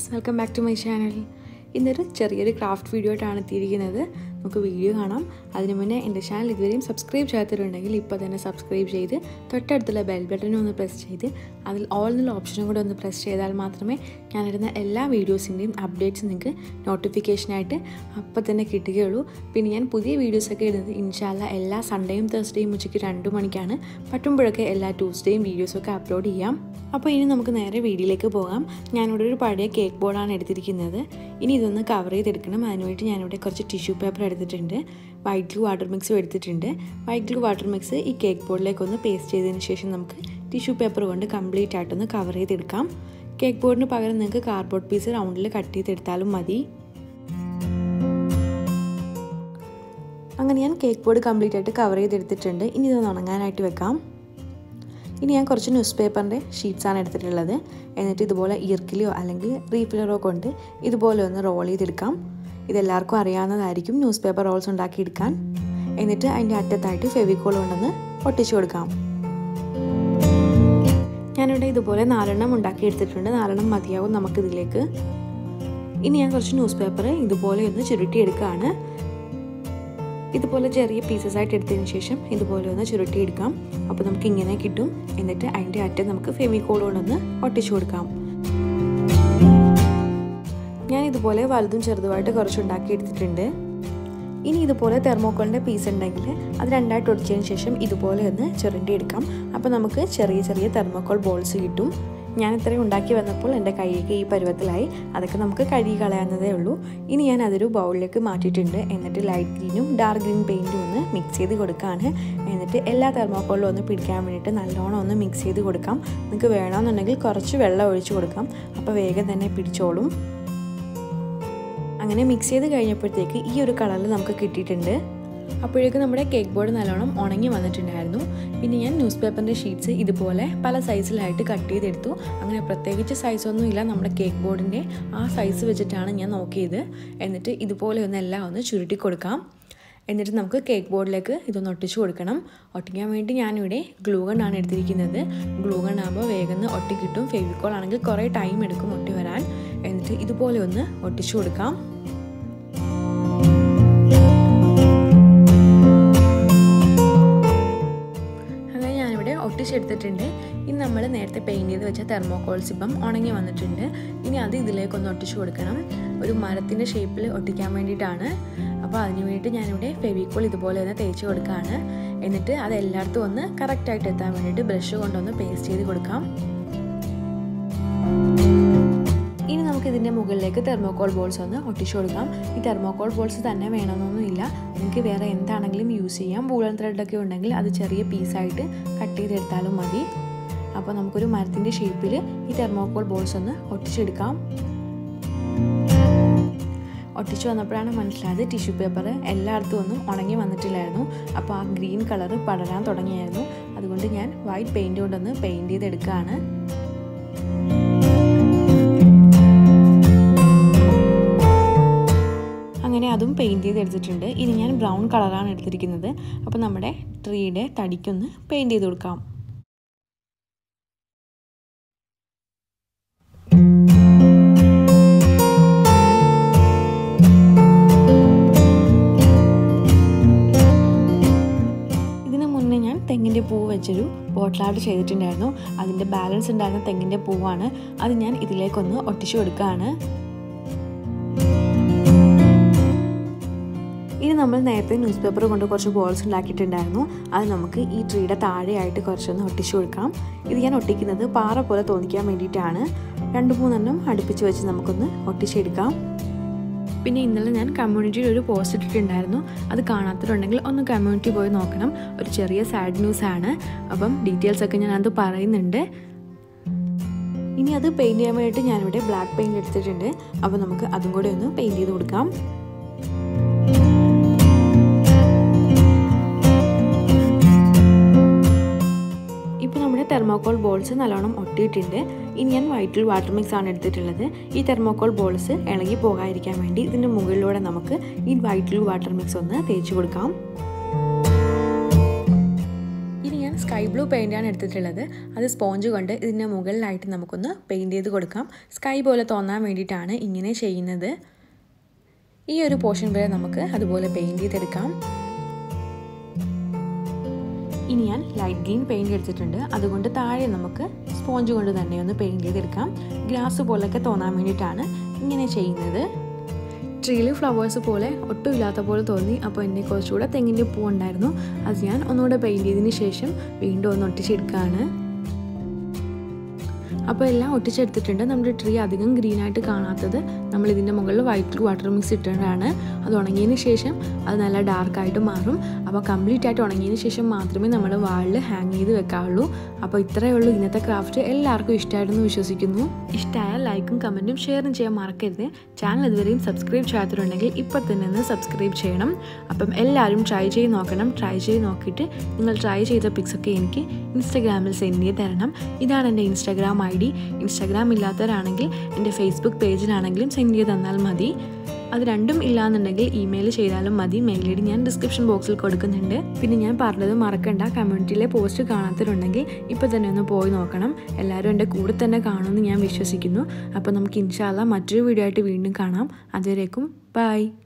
welcome back to my channel ഇന്നൊരു ചെറിയൊരു craft video ആയിട്ടാണ് എത്തിയിരിക്കുന്നത് നമുക്ക് വീഡിയോ കാണാം അതിനു മുന്നേ എൻ്റെ ചാനൽ ഇതുവരെയും സബ്സ്ക്രൈബ് ചെയ്യാത്തിട്ടുണ്ടെങ്കിൽ ഇപ്പോൾ തന്നെ സബ്സ്ക്രൈബ് ചെയ്ത് തൊട്ടടുത്തുള്ള ബെൽ ബട്ടനും ഒന്ന് പ്രസ് ചെയ്ത് അതിൽ ഓൾ എന്നുള്ള ഓപ്ഷനും കൂടെ ഒന്ന് പ്രസ് ചെയ്താൽ മാത്രമേ ഞാനിടുന്ന എല്ലാ വീഡിയോസിൻ്റെയും അപ്ഡേറ്റ്സ് നിങ്ങൾക്ക് നോട്ടിഫിക്കേഷനായിട്ട് അപ്പോൾ തന്നെ കിട്ടുകയുള്ളൂ പിന്നെ ഞാൻ പുതിയ വീഡിയോസൊക്കെ ഇടുന്നത് ഇൻഷാല്ല എല്ലാ സൺഡേയും തേഴ്സ്ഡേയും ഉച്ചയ്ക്ക് രണ്ട് മണിക്കാണ് പറ്റുമ്പോഴൊക്കെ എല്ലാ ട്യൂസ്ഡേയും വീഡിയോസൊക്കെ അപ്ലോഡ് ചെയ്യാം അപ്പോൾ ഇനി നമുക്ക് നേരെ വീഡിയോയിലേക്ക് പോകാം ഞാനിവിടെ ഒരു പഴയ കേക്ക് ബോർഡാണ് എടുത്തിരിക്കുന്നത് ഇനി ഇതൊന്ന് കവർ ചെയ്തെടുക്കണം അതിനുവേണ്ടി ഞാനിവിടെ കുറച്ച് ടിഷ്യൂ പേപ്പർ എടുത്തിട്ടുണ്ട് വൈറ്റ് ഗ്ലൂ വാട്ടർ മിക്സും എടുത്തിട്ടുണ്ട് വൈറ്റ് ഗ്ലൂ വാട്ടർ മിക്സ് ഈ കേക്ക് ബോർഡിലേക്ക് ഒന്ന് പേസ്റ്റ് ചെയ്തതിന് ശേഷം നമുക്ക് ടിഷ്യൂ പേപ്പർ കൊണ്ട് കംപ്ലീറ്റ് ആയിട്ടൊന്ന് കവർ ചെയ്തെടുക്കാം കേക്ക് ബോർഡിന് പകരം നിങ്ങൾക്ക് കാർഡ്ബോർഡ് പീസ് റൗണ്ടിൽ കട്ട് ചെയ്തെടുത്താലും മതി അങ്ങനെ ഞാൻ കേക്ക് ബോർഡ് കംപ്ലീറ്റ് ആയിട്ട് കവർ ചെയ്തെടുത്തിട്ടുണ്ട് ഇനി ഇതൊന്ന് ഉണങ്ങാനായിട്ട് വെക്കാം ഇനി ഞാൻ കുറച്ച് ന്യൂസ് പേപ്പറിൻ്റെ ഷീറ്റ്സാണ് എടുത്തിട്ടുള്ളത് എന്നിട്ട് ഇതുപോലെ ഇയർക്കിലോ അല്ലെങ്കിൽ റീഫിലറോ കൊണ്ട് ഇതുപോലെ ഒന്ന് റോൾ ചെയ്തെടുക്കാം ഇതെല്ലാവർക്കും അറിയാവുന്നതായിരിക്കും ന്യൂസ് പേപ്പർ റോൾസ് ഉണ്ടാക്കിയെടുക്കാൻ എന്നിട്ട് അതിൻ്റെ അറ്റത്തായിട്ട് ഫെവിക്കോൾ കൊണ്ടൊന്ന് ഒട്ടിച്ചു കൊടുക്കാം ഞാനിവിടെ ഇതുപോലെ നാലെണ്ണം ഉണ്ടാക്കിയെടുത്തിട്ടുണ്ട് നാലെണ്ണം മതിയാവും നമുക്കിതിലേക്ക് ഇനി ഞാൻ കുറച്ച് ന്യൂസ് പേപ്പർ ഇതുപോലെ ഒന്ന് ചുരുട്ടിയെടുക്കുകയാണ് ഇതുപോലെ ചെറിയ പീസസ് ആയിട്ട് എടുത്തതിന് ശേഷം ഇതുപോലെ ഒന്ന് ചുരുട്ടിയെടുക്കാം അപ്പോൾ നമുക്ക് ഇങ്ങനെ കിട്ടും എന്നിട്ട് അതിൻ്റെ അറ്റം നമുക്ക് ഫെമിക്കോൾ കൊണ്ടൊന്ന് ഒട്ടിച്ചു കൊടുക്കാം ഞാൻ ഇതുപോലെ വലുതും ചെറുതുമായിട്ട് കുറച്ച് ഉണ്ടാക്കി എടുത്തിട്ടുണ്ട് ഇനി ഇതുപോലെ തെർമോക്കോളിൻ്റെ പീസ് ഉണ്ടെങ്കിൽ അത് രണ്ടായിട്ട് ഒടിച്ചതിന് ശേഷം ഇതുപോലെ ഒന്ന് ചുരണ്ടി എടുക്കാം അപ്പോൾ നമുക്ക് ചെറിയ ചെറിയ തെർമോക്കോൾ ബോൾസ് കിട്ടും ഞാൻ ഇത്രയും ഉണ്ടാക്കി വന്നപ്പോൾ എൻ്റെ കൈയൊക്കെ ഈ പരുവത്തിലായി അതൊക്കെ നമുക്ക് കഴുകി കളയാവുന്നതേ ഉള്ളൂ ഇനി ഞാൻ അതൊരു ബൗളിലേക്ക് മാറ്റിയിട്ടുണ്ട് എന്നിട്ട് ലൈറ്റ് ഗ്രീനും ഡാർക്ക് ഗ്രീൻ പെയിൻറ്റും ഒന്ന് മിക്സ് ചെയ്ത് കൊടുക്കുകയാണ് എന്നിട്ട് എല്ലാ തെർമോക്കോളിലും ഒന്ന് പിടിക്കാൻ വേണ്ടിയിട്ട് നല്ലോണം ഒന്ന് മിക്സ് ചെയ്ത് കൊടുക്കാം നിങ്ങൾക്ക് വേണമെന്നുണ്ടെങ്കിൽ കുറച്ച് വെള്ളം ഒഴിച്ച് കൊടുക്കാം അപ്പോൾ വേഗം തന്നെ പിടിച്ചോളും അങ്ങനെ മിക്സ് ചെയ്ത് കഴിഞ്ഞപ്പോഴത്തേക്ക് ഈ ഒരു കളറിൽ നമുക്ക് കിട്ടിയിട്ടുണ്ട് അപ്പോഴേക്കും നമ്മുടെ കേക്ക് ബോർഡ് നല്ലോണം ഉണങ്ങി വന്നിട്ടുണ്ടായിരുന്നു പിന്നെ ഞാൻ ന്യൂസ് പേപ്പറിൻ്റെ ഷീറ്റ്സ് ഇതുപോലെ പല സൈസിലായിട്ട് കട്ട് ചെയ്തെടുത്തു അങ്ങനെ പ്രത്യേകിച്ച് സൈസൊന്നുമില്ല നമ്മുടെ കേക്ക് ബോർഡിൻ്റെ ആ സൈസ് വെച്ചിട്ടാണ് ഞാൻ നോക്കിയത് എന്നിട്ട് ഇതുപോലെ ഒന്ന് എല്ലാം ഒന്ന് ചുരുട്ടി കൊടുക്കാം എന്നിട്ട് നമുക്ക് കേക്ക് ബോർഡിലേക്ക് ഇതൊന്ന് ഒട്ടിച്ചു കൊടുക്കണം ഒട്ടിക്കാൻ വേണ്ടി ഞാനിവിടെ ഗ്ലൂ ഗണ്ണാണ് എടുത്തിരിക്കുന്നത് ഗ്ലൂ ഗൺ ആകുമ്പോൾ വേഗം ഒട്ടി കിട്ടും ഫെവിക്കോൾ ആണെങ്കിൽ കുറേ ടൈം എടുക്കും ഒട്ടി വരാൻ എന്നിട്ട് ഇതുപോലെ ഒന്ന് ഒട്ടിച്ചു കൊടുക്കാം അങ്ങനെ ഞാനിവിടെ ഒട്ടിച്ചെടുത്തിട്ടുണ്ട് ഇനി നമ്മൾ നേരത്തെ പെയിൻറ്റ് ചെയ്ത് വെച്ച തെർമോക്കോൾസ് ഇപ്പം ഉണങ്ങി വന്നിട്ടുണ്ട് ഇനി അത് ഇതിലേക്കൊന്ന് ഒട്ടിച്ചു കൊടുക്കണം ഒരു മരത്തിൻ്റെ ഷേപ്പിൽ ഒട്ടിക്കാൻ വേണ്ടിയിട്ടാണ് അപ്പോൾ അതിന് വേണ്ടിയിട്ട് ഞാനിവിടെ ഫെവിക്കോൾ ഇതുപോലെ തന്നെ തേച്ച് കൊടുക്കുകയാണ് എന്നിട്ട് അത് എല്ലായിടത്തും ഒന്ന് കറക്റ്റായിട്ട് എത്താൻ വേണ്ടിയിട്ട് ബ്രഷ് കൊണ്ടൊന്ന് പേസ്റ്റ് ചെയ്ത് കൊടുക്കാം ഇനി നമുക്ക് ഇതിൻ്റെ മുകളിലേക്ക് തെർമോക്കോൾ ബോൾസ് ഒന്ന് ഒട്ടിച്ചു കൊടുക്കാം ഈ തെർമോക്കോൾ ബോൾസ് തന്നെ വേണമെന്നൊന്നുമില്ല നിങ്ങൾക്ക് വേറെ എന്താണെങ്കിലും യൂസ് ചെയ്യാം വൂളൻ ത്രെഡൊക്കെ ഉണ്ടെങ്കിൽ അത് ചെറിയ പീസായിട്ട് കട്ട് ചെയ്തെടുത്താലും മതി അപ്പോൾ നമുക്കൊരു മരത്തിൻ്റെ ഷേപ്പിൽ ഈ തെർമോക്കോൾ ബോൾസ് ഒന്ന് ഒട്ടിച്ചെടുക്കാം ഒട്ടിച്ചു വന്നപ്പോഴാണ് മനസ്സിലായത് ടിഷ്യൂ പേപ്പർ എല്ലായിടത്തും ഒന്നും ഉണങ്ങി വന്നിട്ടില്ലായിരുന്നു അപ്പോൾ ആ ഗ്രീൻ കളർ പടരാൻ തുടങ്ങിയായിരുന്നു അതുകൊണ്ട് ഞാൻ വൈറ്റ് പെയിൻറ് കൊണ്ടൊന്ന് പെയിൻറ് ചെയ്തെടുക്കുകയാണ് അങ്ങനെ അതും പെയിൻറ് ചെയ്തെടുത്തിട്ടുണ്ട് ഇനി ഞാൻ ബ്രൗൺ കളറാണ് എടുത്തിരിക്കുന്നത് അപ്പോൾ നമ്മുടെ ട്രീയുടെ തടിക്കൊന്ന് പെയിൻറ് ചെയ്ത് കൊടുക്കാം ഇതിന് മുന്നേ ഞാൻ തെങ്ങിൻ്റെ പൂവ് വെച്ചൊരു ബോട്ടിലാർട്ട് ചെയ്തിട്ടുണ്ടായിരുന്നു അതിൻ്റെ ബാലൻസ് ഉണ്ടായിരുന്ന തെങ്ങിൻ്റെ പൂവാണ് അത് ഞാൻ ഇതിലേക്കൊന്ന് ഒട്ടിച്ചു കൊടുക്കുകയാണ് ഇനി നമ്മൾ നേരത്തെ ന്യൂസ് പേപ്പർ കൊണ്ട് കുറച്ച് ബോൾസ് ഉണ്ടാക്കിയിട്ടുണ്ടായിരുന്നു അത് നമുക്ക് ഈ ട്രീയുടെ താഴെയായിട്ട് കുറച്ചൊന്ന് ഒട്ടിച്ചു കൊടുക്കാം ഇത് ഞാൻ ഒട്ടിക്കുന്നത് പാറ പോലെ തോന്നിക്കാൻ വേണ്ടിയിട്ടാണ് രണ്ട് മൂന്നെണ്ണം അടുപ്പിച്ച് വെച്ച് നമുക്കൊന്ന് ഒട്ടിച്ചെടുക്കാം പിന്നെ ഇന്നലെ ഞാൻ കമ്മ്യൂണിറ്റിയിൽ ഒരു പോസ്റ്റ് ഇട്ടിട്ടുണ്ടായിരുന്നു അത് കാണാത്തവരുണ്ടെങ്കിൽ ഒന്ന് കമ്മ്യൂണിറ്റി പോയി നോക്കണം ഒരു ചെറിയ സാഡ് ന്യൂസ് ആണ് അപ്പം ഡീറ്റെയിൽസ് ഒക്കെ ഞാൻ അത് പറയുന്നുണ്ട് ഇനി അത് പെയിൻറ് ചെയ്യാൻ വേണ്ടിയിട്ട് ഞാനിവിടെ ബ്ലാക്ക് പെയിൻറ് എടുത്തിട്ടുണ്ട് അപ്പോൾ നമുക്ക് അതും കൂടെ ഒന്ന് പെയിൻറ് ചെയ്ത് കൊടുക്കാം ഇപ്പോൾ നമ്മുടെ തെർമോക്കോൾ ബോൾസ് നല്ലോണം ഒട്ടിയിട്ടുണ്ട് ഇനി ഞാൻ വൈറ്റിൽ വാട്ടർ മിക്സ് ആണ് എടുത്തിട്ടുള്ളത് ഈ തെർമോക്കോൾ ബോൾസ് ഇളകി പോകാതിരിക്കാൻ വേണ്ടി ഇതിൻ്റെ മുകളിലൂടെ നമുക്ക് ഈ വൈറ്റിൽ വാട്ടർ മിക്സ് ഒന്ന് തേച്ച് കൊടുക്കാം ഇനി ഞാൻ സ്കൈ സ്കൈ ബ്ലൂ പെയിൻ്റാണ് എടുത്തിട്ടുള്ളത് അത് സ്പോഞ്ച് കൊണ്ട് ഇതിൻ്റെ മുകളിലായിട്ട് നമുക്കൊന്ന് പെയിൻറ്റ് ചെയ്ത് കൊടുക്കാം സ്കൈ പോലെ തോന്നാൻ വേണ്ടിയിട്ടാണ് ഇങ്ങനെ ചെയ്യുന്നത് ഈ ഒരു പോർഷൻ വരെ നമുക്ക് അതുപോലെ പെയിൻറ്റ് ചെയ്തെടുക്കാം ഇനി ഞാൻ ലൈറ്റ് ഗ്രീൻ പെയിൻറ് എടുത്തിട്ടുണ്ട് അതുകൊണ്ട് താഴെ നമുക്ക് സ്പോഞ്ച് കൊണ്ട് തന്നെ ഒന്ന് പെയിൻറ് ചെയ്തെടുക്കാം ഗ്ലാസ് പോലൊക്കെ തോന്നാൻ വേണ്ടിയിട്ടാണ് ഇങ്ങനെ ചെയ്യുന്നത് ട്രീയിൽ ഫ്ലവേഴ്സ് പോലെ ഒട്ടും ഇല്ലാത്ത പോലെ തോന്നി അപ്പോൾ എന്നെ കുറച്ചുകൂടെ തെങ്ങിൻ്റെ പൂ ഉണ്ടായിരുന്നു അത് ഞാൻ ഒന്നുകൂടെ പെയിൻറ് ചെയ്തതിന് ശേഷം വീണ്ടും ഒന്ന് ഒട്ടിച്ചെടുക്കുകയാണ് അപ്പോൾ എല്ലാം ഒട്ടിച്ചെടുത്തിട്ടുണ്ട് നമ്മുടെ ട്രീ അധികം ഗ്രീൻ ആയിട്ട് കാണാത്തത് നമ്മൾ ഇതിൻ്റെ മുകളിൽ വൈറ്റ് വാട്ടർ മിക്സ് ഇട്ടിട്ടാണ് അത് ഉണങ്ങിയതിന് ശേഷം അത് നല്ല ഡാർക്കായിട്ട് മാറും അപ്പോൾ കംപ്ലീറ്റ് ആയിട്ട് ഉണങ്ങിയതിന് ശേഷം മാത്രമേ നമ്മൾ വാളിൽ ഹാങ് ചെയ്ത് വെക്കാവുള്ളൂ അപ്പോൾ ഇത്രയേ ഉള്ളൂ ഇന്നത്തെ ക്രാഫ്റ്റ് എല്ലാവർക്കും ഇഷ്ടമായിട്ടെന്ന് വിശ്വസിക്കുന്നു ഇഷ്ടമായാൽ ലൈക്കും കമൻറ്റും ഷെയറും ചെയ്യാൻ മറക്കരുത് ചാനൽ ഇതുവരെയും സബ്സ്ക്രൈബ് ചെയ്യാത്തിട്ടുണ്ടെങ്കിൽ ഇപ്പോൾ തന്നെ ഒന്ന് സബ്സ്ക്രൈബ് ചെയ്യണം അപ്പം എല്ലാവരും ട്രൈ ചെയ്ത് നോക്കണം ട്രൈ ചെയ്ത് നോക്കിയിട്ട് നിങ്ങൾ ട്രൈ ചെയ്ത പിക്സൊക്കെ എനിക്ക് ഇൻസ്റ്റാഗ്രാമിൽ സെൻഡ് ചെയ്ത് തരണം ഇതാണ് എൻ്റെ ഇൻസ്റ്റാഗ്രാം ഐ ഡി ഇൻസ്റ്റാഗ്രാം ഇല്ലാത്തവരാണെങ്കിൽ എൻ്റെ ഫേസ്ബുക്ക് പേജിലാണെങ്കിലും സെൻഡ് ചെയ്ത് തന്നാൽ മതി അത് രണ്ടും ഇല്ലാന്നുണ്ടെങ്കിൽ ഇമെയിൽ ചെയ്താലും മതി മെയിൽ ഐ ഡി ഞാൻ ഡിസ്ക്രിപ്ഷൻ ബോക്സിൽ കൊടുക്കുന്നുണ്ട് പിന്നെ ഞാൻ പറഞ്ഞത് മറക്കണ്ട കമ്മ്യൂണിറ്റിയിലെ പോസ്റ്റ് കാണാത്തവരുണ്ടെങ്കിൽ ഇപ്പോൾ തന്നെ ഒന്ന് പോയി നോക്കണം എല്ലാവരും എൻ്റെ കൂടെ തന്നെ കാണുമെന്ന് ഞാൻ വിശ്വസിക്കുന്നു അപ്പോൾ നമുക്ക് ഇൻഷാല്ല മറ്റൊരു വീഡിയോ ആയിട്ട് വീണ്ടും കാണാം അതുവരേക്കും ബൈ